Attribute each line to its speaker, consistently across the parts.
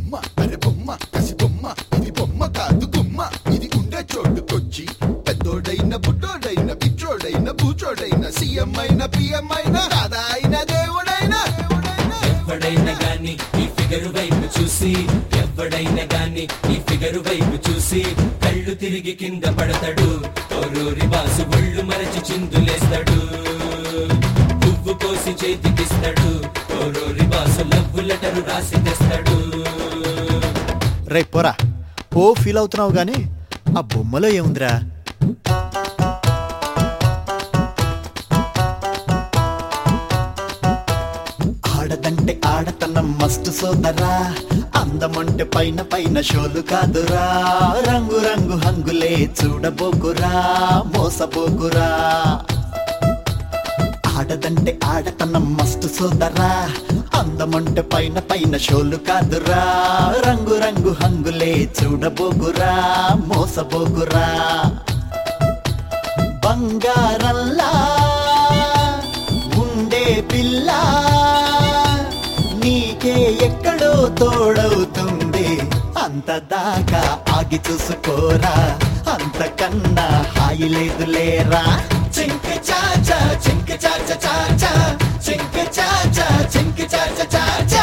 Speaker 1: బొమ్మ అరే బొమ్మ కసి బొమ్మ ఇది బొమ్మ కాదు గుమ్మ ఇది ఉండే చోటుకొచ్చి పెద్దోడైన బుడ్డోడైన పిచ్చోడైన బూచోడైన సీఎం అయిన పిఎం అయిన దాదా అయిన దేవుడైన
Speaker 2: ఎవడైనా గాని ఈ ఫిగర్ వైపు చూసి ఎవడైనా గాని ఈ ఫిగర్ వైపు చూసి కళ్ళు తిరిగి కింద పడతాడు ఓరూరి బాసు ఒళ్ళు మరచి చిందులేస్తాడు పువ్వు కోసి చేతికిస్తాడు ఓరూరి బాసు లవ్వు లెటరు రాసి తెస్తాడు
Speaker 3: రే పోరా ఓ ఫీల్ అవుతున్నావు గానీ ఆ బొమ్మలో ఏముందిరా ఆడదంటే ఆడతనం మస్తు సోదరా అందమంటే పైన పైన షోలు కాదురా రంగు రంగు హంగులే చూడబోకురా మోసబోకురా ఆడదంటే ఆడతనం మస్తు సోదరా అందమంటే పైన పైన షోలు కాదురా రంగు రంగు హంగులే చూడబోగురా మోసబోగురా బంగారల్లా ఉండే పిల్ల నీకే ఎక్కడో తోడవుతుంది అంత దాకా ఆగి చూసుకోరా అంతకన్నా హాయి లేదు లేరా చింక చాచా చింక చాచా చాచా చింక చాచా చింక చాచా చాచా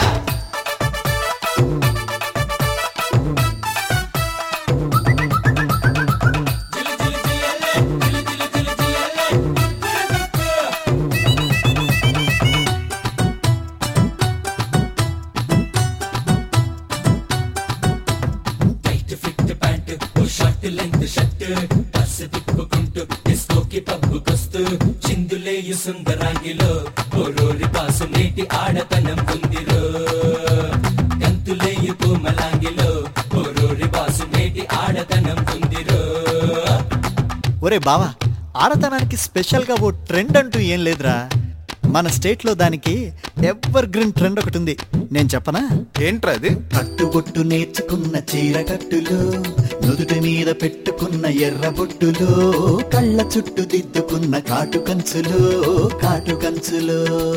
Speaker 2: టైట్ ఫిట్ ప్యాంట్ ఓ షర్ట్ లెంత్ షర్ట్ పర్సు తిప్పుకుంటూ డిస్కోకి పబ్బుకొస్తూ చిందులేయు సుందరాంగిలో ఓ రోరి పాసు నేటి ఆడతనం ఉందిరో గంతులేయు కోమలాంగిలో ఓ రోరి పాసు నేటి ఆడతనం ఉందిరో
Speaker 3: ఒరే బావా ఆడతనానికి స్పెషల్గా ఓ ట్రెండ్ అంటూ ఏం లేదురా మన స్టేట్లో దానికి ఎవర్ గ్రీన్ ట్రెండ్ ఒకటి ఉంది నేను చెప్పనా
Speaker 1: ఏంట్రా అది
Speaker 3: కట్టుబొట్టు నేర్చుకున్న చీర కట్టులు నుదుటి మీద పెట్టుకున్న ఎర్ర బొట్టులు కళ్ళ చుట్టూ దిద్దుకున్న కాటు కంచులు కాటు కంచులు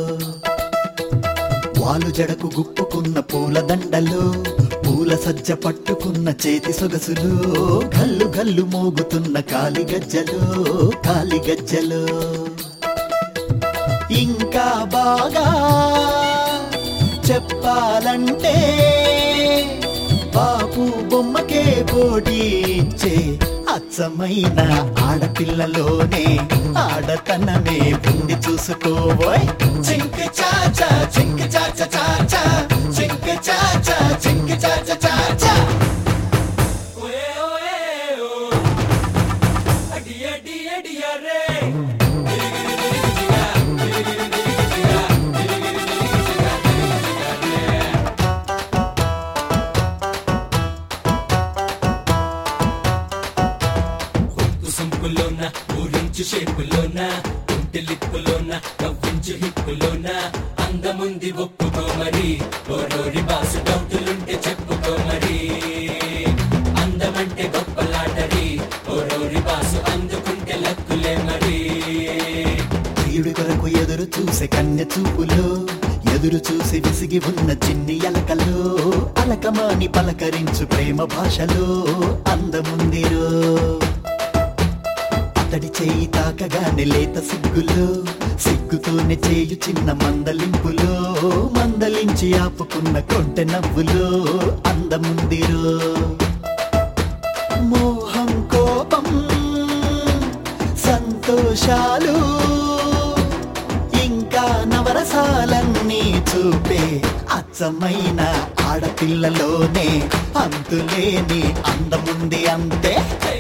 Speaker 3: వాలు జడకు గుప్పుకున్న పూల దండలు పూల సజ్జ పట్టుకున్న చేతి సొగసులు గల్లు గల్లు మోగుతున్న కాలి గజ్జలు కాలి గజ్జలు ఇంకా బాగా చెప్పాలంటే బాపు బొమ్మకే పోటీ ఇచ్చే అచ్చమైన ఆడపిల్లలోనే ఆడతనమే ఉంది చూసుకోబోయ్ చింక చాచా చింక చాచా చాచా చింక చాచా చింక చాచా చాచా
Speaker 2: ఓయే ఓయే ఓ అడి అడి అడి అరే ఒప్పు సంపులోన ఊరించు షేపులోన ఒంటి లిప్పులోన నవ్వించు హిప్పులోన అందముంది ఒప్పుకో మరి ఓరోరి బాసు డౌటులుంటే చెప్పుకో మరి అందమంటే గొప్ప లాటరీ ఓరోరి బాసు అందుకుంటే లక్కులే మరి
Speaker 3: ప్రియుడి కొరకు ఎదురు చూసే కన్య చూపులు ఎదురు చూసి విసిగి ఉన్న చిన్ని అలకలు అలకమాని పలకరించు ప్రేమ భాషలో అందముందిరో అతడి చేయి తాకగానే లేత సిగ్గులు సిగ్గుతోనే చేయు చిన్న మందలింపులో మందలించి ఆపుకున్న కొంటె నవ్వులో అందముందిరో మోహం కోపం సంతోషాలు ఇంకా నవరసాలన్నీ చూపే అచ్చమైన ఆడపిల్లలోనే అంతులేని అందముంది అంతే
Speaker 2: హే